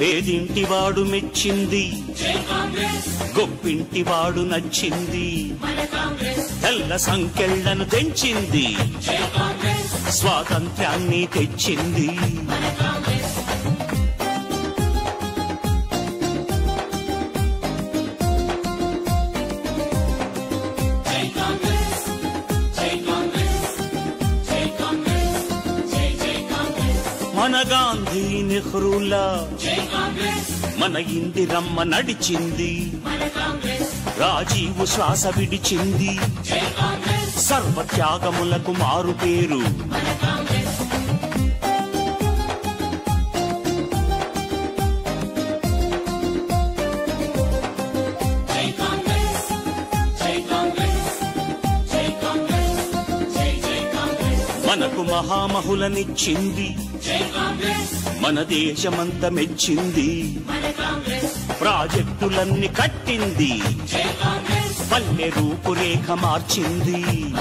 పేదింటివాడు మెచ్చింది గొప్పింటివాడు నచ్చింది తెల్ల సంకెళ్లను తెంచింది స్వాతంత్ర్యాన్ని తెచ్చింది మన గాంధీ నెహ్రూలా మన ఇందిరమ్మ నడిచింది రాజీవు శ్వాస విడిచింది సర్వత్యాగములకు మారు పేరు మనకు మహామహులనిచ్చింది మన దేశమంత మెచ్చింది ప్రాజెక్టులన్నీ కట్టింది పల్లె రూపురేఖ మార్చింది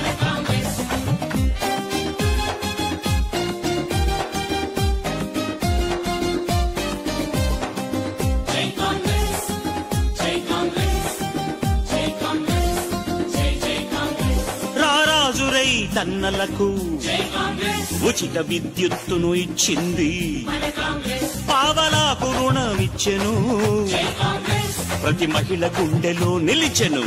రారాజురై తన్నలకు ఉచిత విద్యుత్తును ఇచ్చింది పావలాకు రుణమిచ్చెను ప్రతి మహిళ గుండెలో నిలిచెను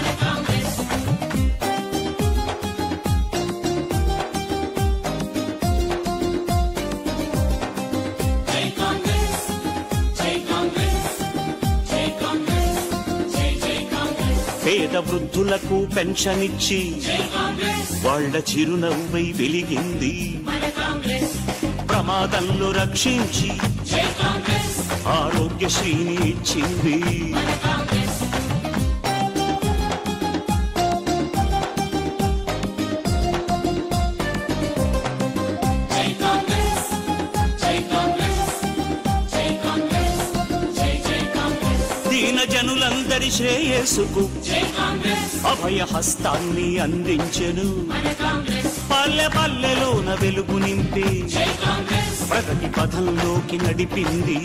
పేద వృద్ధులకు పెన్షన్ ఇచ్చి వాళ్ళ చిరునవ్వై వెలిగింది ప్రమాదంలో రక్షించి ఆరోగ్యశ్రీని ఇచ్చింది దీన జనులందరి శ్రేయస్సుకు అభయ హస్తాన్ని అందించెను పల్లె పల్లెలోన వెలుగు నింపి ప్రగతి పథంలోకి నడిపింది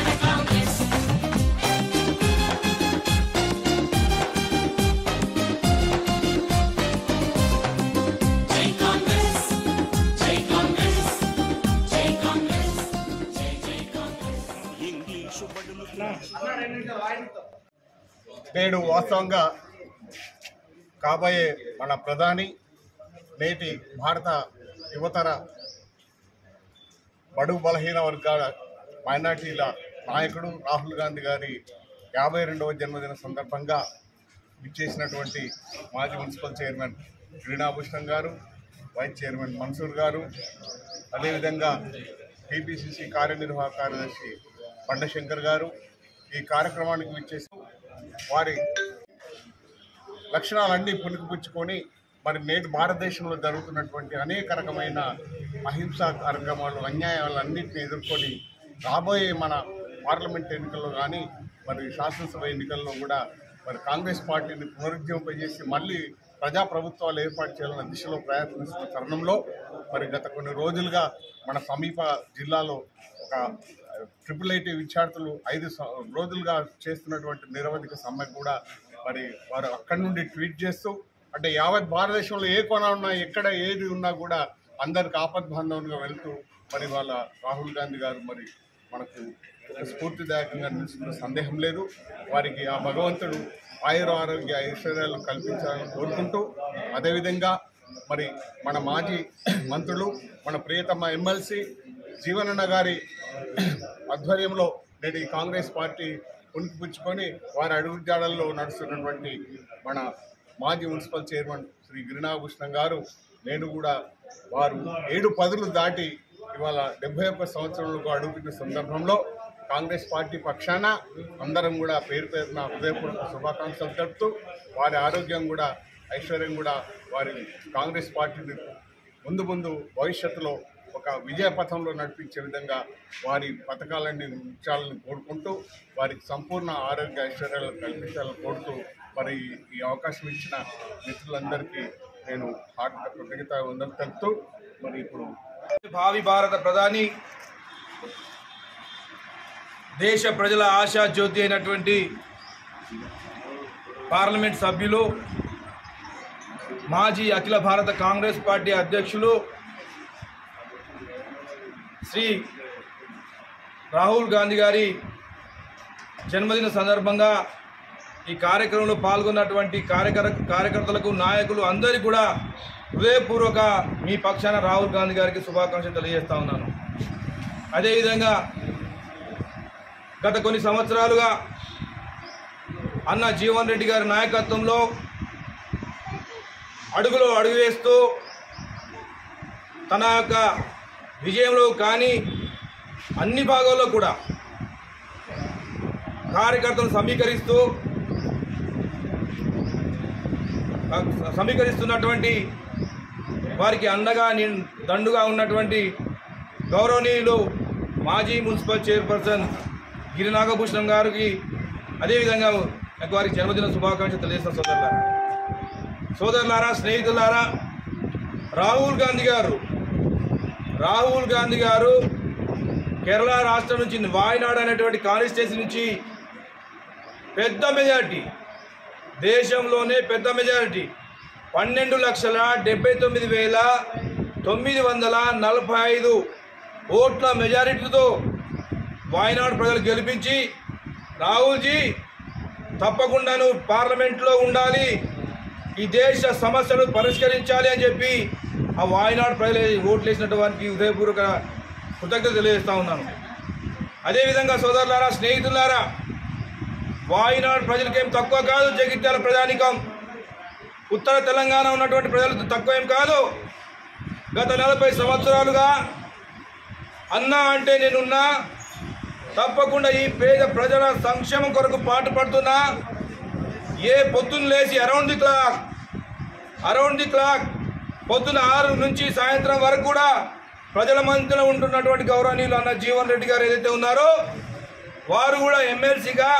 ఇంగ్లీషు బడులు నేడు వాస్తవంగా కాబోయే మన ప్రధాని నేటి భారత యువతర బడుగు బలహీన వర్గాల మైనార్టీల నాయకుడు రాహుల్ గాంధీ గారి యాభై రెండవ జన్మదిన సందర్భంగా ఇచ్చేసినటువంటి మాజీ మున్సిపల్ చైర్మన్ క్రీడాభూషణం గారు వైస్ చైర్మన్ మన్సూర్ గారు అదేవిధంగా టీపీసీసీ కార్యనిర్వాహక కార్యదర్శి బండశంకర్ గారు ఈ కార్యక్రమానికి విచ్చేసి వారి లక్షణాలన్నీ పుణికిపుచ్చుకొని మరి నేటి భారతదేశంలో జరుగుతున్నటువంటి అనేక రకమైన అహింసా కార్యక్రమాలు అన్యాయాలన్నింటినీ ఎదుర్కొని రాబోయే మన పార్లమెంట్ ఎన్నికల్లో కానీ మరి శాసనసభ ఎన్నికల్లో కూడా మరి కాంగ్రెస్ పార్టీని పునరుజ్జీవింపజేసి మళ్ళీ ప్రజాప్రభుత్వాలు ఏర్పాటు చేయాలన్న దిశలో ప్రయత్నిస్తున్న తరుణంలో మరి గత కొన్ని రోజులుగా మన సమీప జిల్లాలో ఒక ట్రిపుల్ ఐటీ విద్యార్థులు ఐదు స- రోజులుగా చేస్తున్నటువంటి నిరవధిక సమ్మె కూడా మరి వారు అక్కడి నుండి ట్వీట్ చేస్తూ అంటే యావత్ భారతదేశంలో ఏ కొన ఉన్నా ఎక్కడ ఏది ఉన్నా కూడా అందరికి ఆపద్బాంధవునిగా వెళ్తూ మరి వాళ్ళ రాహుల్ గాంధీ గారు మరి మనకు ఒక స్ఫూర్తిదాయకంగా నిలుస్తున్న సందేహం లేదు వారికి ఆ భగవంతుడు ఆయుర ఆరోగ్య ఐశ్వర్యాలు కల్పించాలని కోరుకుంటూ అదేవిధంగా మరి మన మాజీ మంత్రులు మన ప్రియతమ ఎమ్మెల్సీ జీవనన్న గారి ఆధ్వర్యంలో నేటి కాంగ్రెస్ పార్టీ పుణికిపుచ్చుకొని వారి అడుగుజాడల్లో నడుస్తున్నటువంటి మన మాజీ మున్సిపల్ చైర్మన్ శ్రీ గిరినాభూషణం గారు నేను కూడా వారు ఏడు పదులు దాటి ఇవాళ డెబ్బై ఒక్క సంవత్సరంలో అడుగుతున్న సందర్భంలో కాంగ్రెస్ పార్టీ పక్షాన అందరం కూడా పేరు పేరున హృదయపూర్వక శుభాకాంక్షలు తెలుపుతూ వారి ఆరోగ్యం కూడా ఐశ్వర్యం కూడా వారి కాంగ్రెస్ పార్టీని ముందు ముందు భవిష్యత్తులో ఒక విజయ పథంలో నడిపించే విధంగా వారి పథకాలన్నీ ఉంచాలని కోరుకుంటూ వారికి సంపూర్ణ ఆరోగ్య ఐశ్వర్యాలు కల్పించాలని కోరుతూ మరి ఈ అవకాశం ఇచ్చిన మిత్రులందరికీ నేను హార్దిక కృతజ్ఞత వందలు తెలుపుతూ మరి ఇప్పుడు భావి భారత ప్రధాని దేశ ప్రజల ఆశా జ్యోతి అయినటువంటి పార్లమెంట్ సభ్యులు మాజీ అఖిల భారత కాంగ్రెస్ పార్టీ అధ్యక్షులు శ్రీ రాహుల్ గాంధీ గారి జన్మదిన సందర్భంగా ఈ కార్యక్రమంలో పాల్గొన్నటువంటి కార్యకర్ కార్యకర్తలకు నాయకులు అందరికీ కూడా హృదయపూర్వక మీ పక్షాన రాహుల్ గాంధీ గారికి శుభాకాంక్షలు తెలియజేస్తా ఉన్నాను అదేవిధంగా గత కొన్ని సంవత్సరాలుగా అన్న జీవన్ రెడ్డి గారి నాయకత్వంలో అడుగులో అడుగు వేస్తూ తన యొక్క విజయంలో కానీ అన్ని భాగాల్లో కూడా కార్యకర్తలను సమీకరిస్తూ సమీకరిస్తున్నటువంటి వారికి అండగా ని- దండుగా ఉన్నటువంటి గౌరవనీయులు మాజీ మున్సిపల్ చైర్పర్సన్ గిరి నాగభూషణం గారికి అదేవిధంగా నాకు వారికి జన్మదిన శుభాకాంక్షలు తెలియజేస్తాను సోదరులారా సోదరులారా స్నేహితులారా రాహుల్ గాంధీ గారు రాహుల్ గాంధీ గారు కేరళ రాష్ట్రం నుంచి వాయనాడ్ అనేటువంటి కాన్స్టిట్యూన్సీ నుంచి పెద్ద మెజారిటీ దేశంలోనే పెద్ద మెజారిటీ పన్నెండు లక్షల డెబ్బై తొమ్మిది వేల తొమ్మిది వందల నలభై ఐదు ఓట్ల మెజారిటీతో వాయనాడు ప్రజలు గెలిపించి రాహుల్జీ తప్పకుండా నువ్వు పార్లమెంట్లో ఉండాలి ఈ దేశ సమస్యలు పరిష్కరించాలి అని చెప్పి ఆ వాయనాడు ప్రజలు ఓట్లు వేసినట్టు వారికి హృదయపూర్వక కృతజ్ఞత తెలియజేస్తా ఉన్నాను అదేవిధంగా సోదరులారా స్నేహితులారా వాయినాడు ప్రజలకేం తక్కువ కాదు జగిత్యాల ప్రజానికం ఉత్తర తెలంగాణ ఉన్నటువంటి ప్రజలకు తక్కువ ఏం కాదు గత నలభై సంవత్సరాలుగా అన్నా అంటే నేనున్నా తప్పకుండా ఈ పేద ప్రజల సంక్షేమం కొరకు పాటు పడుతున్నా ఏ పొద్దున్న లేచి around the clock around the clock పొద్దున ఆరు నుంచి సాయంత్రం వరకు కూడా ప్రజల మధ్యలో ఉంటున్నటువంటి గౌరవనీయులు అన్న జీవన్ రెడ్డి గారు ఏదైతే ఉన్నారో వారు కూడా ఎమ్మెల్సీగా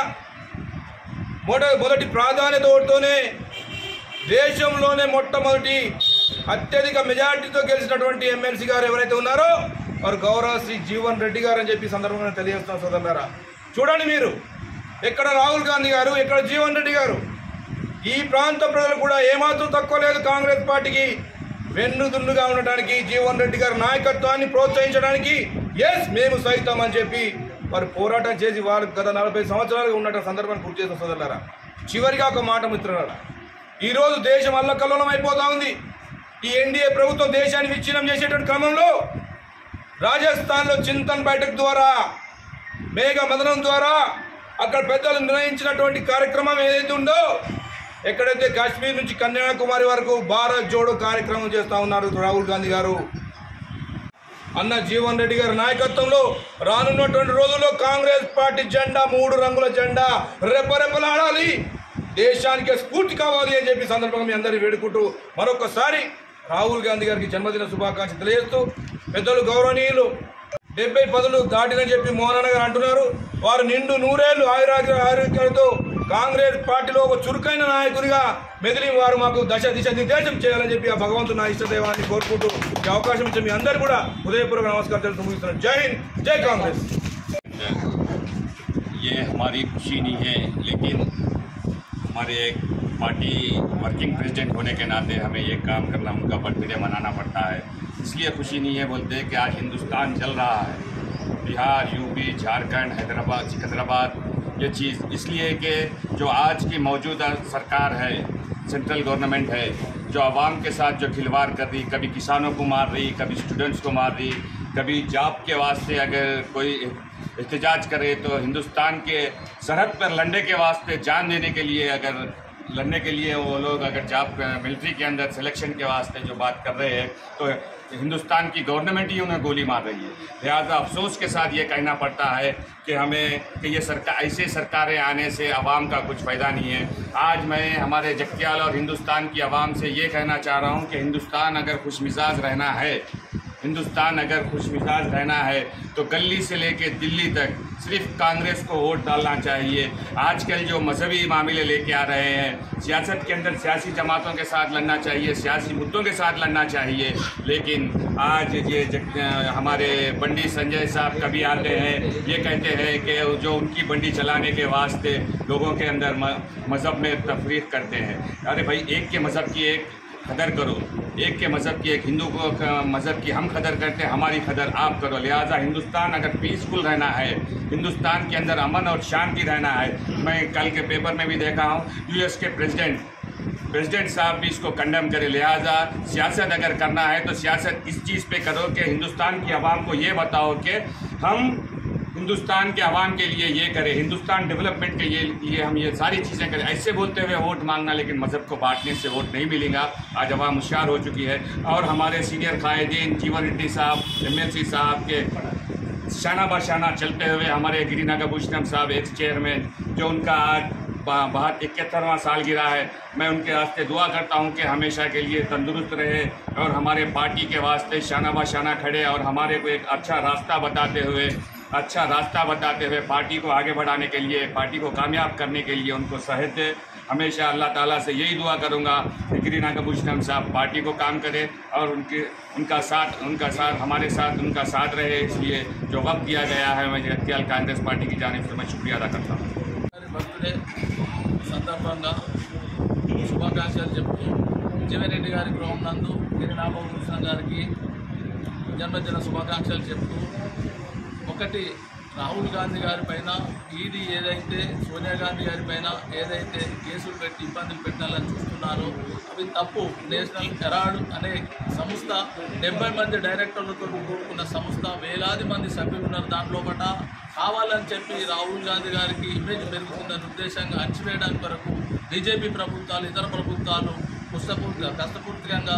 మొద మొదటి ప్రాధాన్యత ఓటుతోనే దేశంలోనే మొట్టమొదటి అత్యధిక మెజారిటీతో గెలిచినటువంటి ఎమ్మెల్సీ గారు ఎవరైతే ఉన్నారో వారు గౌరవ శ్రీ జీవన్ రెడ్డి గారు అని చెప్పి ఈ సందర్భంగా తెలియజేస్తాం సోదరులారా చూడండి మీరు ఎక్కడ రాహుల్ గాంధీ గారు ఎక్కడ జీవన్ రెడ్డి గారు ఈ ప్రాంత ప్రజలు కూడా ఏమాత్రం తక్కువ లేదు కాంగ్రెస్ పార్టీకి వెన్నుదున్నుగా ఉండటానికి జీవన్ రెడ్డి గారి నాయకత్వాన్ని ప్రోత్సహించడానికి ఎస్ మేము సైతం అని చెప్పి వారు పోరాటం చేసి వారు గత నలభై సంవత్సరాలుగా ఉన్నటువంటి సందర్భాన్ని గుర్తు చేసిన సోదరులారా చివరిగా ఒక మాట మిత్రులారా ఈరోజు దేశం అల్లకల్లోలం అయిపోతా ఉంది ఈ ఎన్డీఏ ప్రభుత్వం దేశాన్ని విచ్ఛిన్నం చేసేటువంటి క్రమంలో రాజస్థాన్లో చింతన్ బైఠక్ ద్వారా మేఘ మదనం ద్వారా అక్కడ పెద్దలు నిర్ణయించినటువంటి కార్యక్రమం ఏదైతే ఉందో ఎక్కడైతే కాశ్మీర్ నుంచి కన్యాకుమారి వరకు భారత్ జోడో కార్యక్రమం చేస్తా ఉన్నారు రాహుల్ గాంధీ గారు అన్న జీవన్ రెడ్డి గారి నాయకత్వంలో రానున్నటువంటి రోజుల్లో కాంగ్రెస్ పార్టీ జెండా మూడు రంగుల జెండా రెప్పరెప్పలాడాలి దేశానికి స్ఫూర్తి కావాలి అని చెప్పి సందర్భంగా మీ అందరినీ వేడుకుంటూ మరొకసారి రాహుల్ గాంధీ గారికి జన్మదిన శుభాకాంక్షలు తెలియజేస్తూ పెద్దలు గౌరవనీయులు డెబ్బై పదులు దాటినని చెప్పి మోహన్ గారు అంటున్నారు వారు నిండు నూరేళ్లు ఆయురాగ్య ఆరోగ్యాలతో కాంగ్రెస్ పార్టీలో ఒక చురుకైన నాయకునిగా మెదిలి వారు మాకు దశ దిశ నిర్దేశం చేయాలని చెప్పి ఆ భగవంతుడు నా ఇష్టదైవాన్ని కోరుకుంటూ ఈ అవకాశం ఇచ్చిన మీ అందరూ కూడా హృదయపూర్వక నమస్కారం తెలుసు ముగిస్తున్నాను జై హింద్ జై కాంగ్రెస్ ये हमारी खुशी नहीं है लेकिन हमारे एक पार्टी वर्किंग प्रेसिडेंट होने के नाते हमें ये काम करना उनका बर्थडे मनाना पड़ता है इसलिए खुशी नहीं है बोलते हैं कि आज हिंदुस्तान चल रहा है बिहार यूपी झारखंड हैदराबाद सिकंदराबाद ये चीज़ इसलिए कि जो आज की मौजूदा सरकार है सेंट्रल गवर्नमेंट है जो आवाम के साथ जो खिलवाड़ कर रही कभी किसानों को मार रही कभी स्टूडेंट्स को मार रही कभी जॉब के वास्ते अगर कोई एहतजाज करे तो हिंदुस्तान के सरहद पर लड़ने के वास्ते जान देने के लिए अगर लड़ने के लिए वो लोग अगर जॉब मिलिट्री के अंदर सिलेक्शन के वास्ते जो बात कर रहे हैं तो हिंदुस्तान की गवर्नमेंट ही उन्हें गोली मार रही है लिहाजा अफसोस के साथ ये कहना पड़ता है कि हमें कि ये सरकार ऐसे सरकारें आने से आवाम का कुछ फ़ायदा नहीं है आज मैं हमारे जगतियाल और हिंदुस्तान की आवाम से ये कहना चाह रहा हूँ कि हिंदुस्तान अगर खुश मिजाज रहना है हिंदुस्तान अगर खुश मिजाज रहना है तो गली से लेके दिल्ली तक सिर्फ कांग्रेस को वोट डालना चाहिए आजकल जो मजहबी मामले लेके आ रहे हैं सियासत के अंदर सियासी जमातों के साथ लड़ना चाहिए सियासी मुद्दों के साथ लड़ना चाहिए लेकिन आज ये जग, हमारे बंडी संजय साहब कभी आते हैं ये कहते हैं कि जो उनकी बंडी चलाने के वास्ते लोगों के अंदर म- मज़हब में तफरीक करते हैं अरे भाई एक के मज़हब की एक कदर करो एक के मज़हब की एक हिंदू को क- मज़हब की हम कदर करते हैं हमारी कदर आप करो लिहाजा हिंदुस्तान अगर पीसफुल रहना है हिंदुस्तान के अंदर अमन और शांति रहना है मैं कल के पेपर में भी देखा हूँ यूएस के प्रेसिडेंट प्रेसिडेंट साहब भी इसको कंडेम करे लिहाजा सियासत अगर करना है तो सियासत इस चीज़ पे करो कि हिंदुस्तान की आवाम को ये बताओ कि हम हिंदुस्तान के आवाम के लिए ये करें हिंदुस्तान डेवलपमेंट के ये लिए हम ये सारी चीज़ें करें ऐसे बोलते हुए वोट मांगना लेकिन मज़हब को बांटने से वोट नहीं मिलेगा आज आवाम होशियार हो चुकी है और हमारे सीनियर कायदीन जीवन रेड्डी साहब एम साहब के शाना बाशाना चलते हुए हमारे गिरी नागभूषणम साहब एक्स चेयरमैन जो उनका आज बहुत इकहत्तरवां साल गिरा है मैं उनके वास्ते दुआ करता हूं कि हमेशा के लिए तंदुरुस्त रहे और हमारे पार्टी के वास्ते शाना बाशाना खड़े और हमारे को एक अच्छा रास्ता बताते हुए अच्छा रास्ता बताते हुए पार्टी को आगे बढ़ाने के लिए पार्टी को कामयाब करने के लिए उनको सहायता दे हमेशा अल्लाह ताला से यही दुआ करूंगा कि गिरी नागभूषणम साहब पार्टी को काम करें और उनके उनका साथ उनका साथ हमारे साथ उनका साथ रहे इसलिए जो वक्त दिया गया है मैं जगत्याल कांग्रेस पार्टी की जानिब से मैं शुक्रिया अदा करता हूँ గారి బర్త్డే సందర్భంగా శుభాకాంక్షలు చెప్తూ జీవరెడ్డి గారి గృహం నందు గిరి నాగభూషణ గారికి జన్మదిన శుభాకాంక్షలు చెప్తూ ఒకటి రాహుల్ గాంధీ గారి పైన ఈడీ ఏదైతే సోనియా గాంధీ గారి పైన ఏదైతే కేసులు పెట్టి ఇబ్బందులు పెట్టాలని చూస్తున్నారో అవి తప్పు నేషనల్ హెరాల్డ్ అనే సంస్థ డెబ్బై మంది డైరెక్టర్లతో కూడుకున్న సంస్థ వేలాది మంది సభ్యులు ఉన్నారు దాంట్లో ఒకట కావాలని చెప్పి రాహుల్ గాంధీ గారికి ఇమేజ్ పెరుగుతుందనే ఉద్దేశంగా అణచివేయడానికి వరకు బీజేపీ ప్రభుత్వాలు ఇతర ప్రభుత్వాలు పుస్తపూర్తిగా కష్టపూర్తికంగా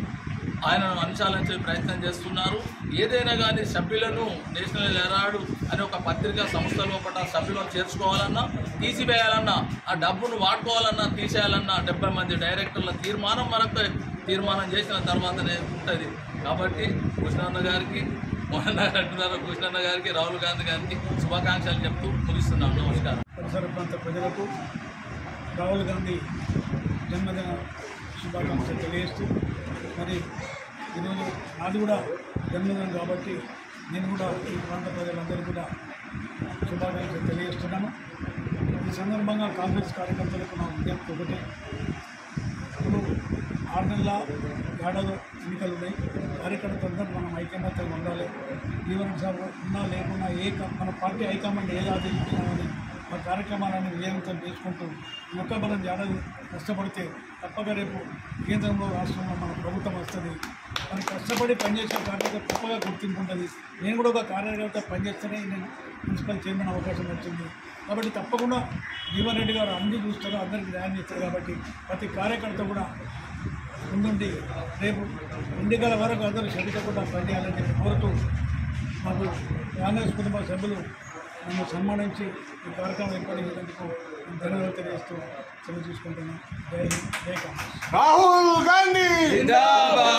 ఆయనను అంచాలని చెప్పి ప్రయత్నం చేస్తున్నారు ఏదైనా కానీ సభ్యులను నేషనల్ హెరాల్డ్ అనే ఒక పత్రికా సంస్థ లోపల సభ్యులను చేర్చుకోవాలన్నా తీసివేయాలన్నా ఆ డబ్బును వాడుకోవాలన్నా తీసేయాలన్నా డెబ్బై మంది డైరెక్టర్ల తీర్మానం మనకు తీర్మానం చేసిన తర్వాతనే ఉంటుంది కాబట్టి కృష్ణన్న గారికి మోహన్ గారు అంటున్నారు కృష్ణన్న గారికి రాహుల్ గాంధీ గారికి శుభాకాంక్షలు చెప్తూ ముగిస్తున్నాం నమస్కారం పరిసర ప్రాంత ప్రజలకు రాహుల్ గాంధీ జన్మదిన శుభాకాంక్షలు తెలియజేస్తూ మరి ఈరోజు నాది కూడా జన్మదినం కాబట్టి నేను కూడా ఈ ప్రాంత ప్రజలందరికీ కూడా శుభాకాంక్షలు తెలియజేస్తున్నాను ఈ సందర్భంగా కాంగ్రెస్ కార్యకర్తలకు నా విజ్ఞప్తి ఒకటే ఇప్పుడు ఆరు నెలల ఏడాది ఎన్నికలు ఉన్నాయి కార్యకర్తలందరూ మనం ఐకమత్యంగా ఉండాలి ఈవెన్ సార్ ఉన్నా లేకున్నా ఏ క- మన పార్టీ హైకమాండ్ ఏది ఆదేశించినామని ఆ కార్యక్రమాలను విజయవంతం చేసుకుంటూ ఈ ఒక్క మనం ఏడాది కష్టపడితే తప్పక రేపు కేంద్రంలో రాష్ట్రంలో మన ప్రభుత్వం వస్తుంది మనం కష్టపడి పనిచేసే కార్యకర్త తప్పగా గుర్తింపు ఉంటుంది నేను కూడా ఒక కార్యకర్త పనిచేస్తేనే నేను మున్సిపల్ చైర్మన్ అవకాశం వచ్చింది కాబట్టి తప్పకుండా జీవన్ రెడ్డి గారు అన్ని చూస్తారు అందరికీ న్యాయం చేస్తారు కాబట్టి ప్రతి కార్యకర్త కూడా ముందుండి రేపు ఎన్నికల వరకు అందరూ శ్రమించకుండా పనిచేయాలని చెప్పి కోరుతూ మాకు కాంగ్రెస్ కుటుంబ సభ్యులు నన్ను సన్మానించి ఈ కార్యక్రమం ఏర్పాటు చేసేందుకు నేను ధన్యవాదాలు తెలియజేస్తూ సెలవు తీసుకుంటున్నాను జై హింద్ జై కాంగ్రెస్ రాహుల్ గాంధీ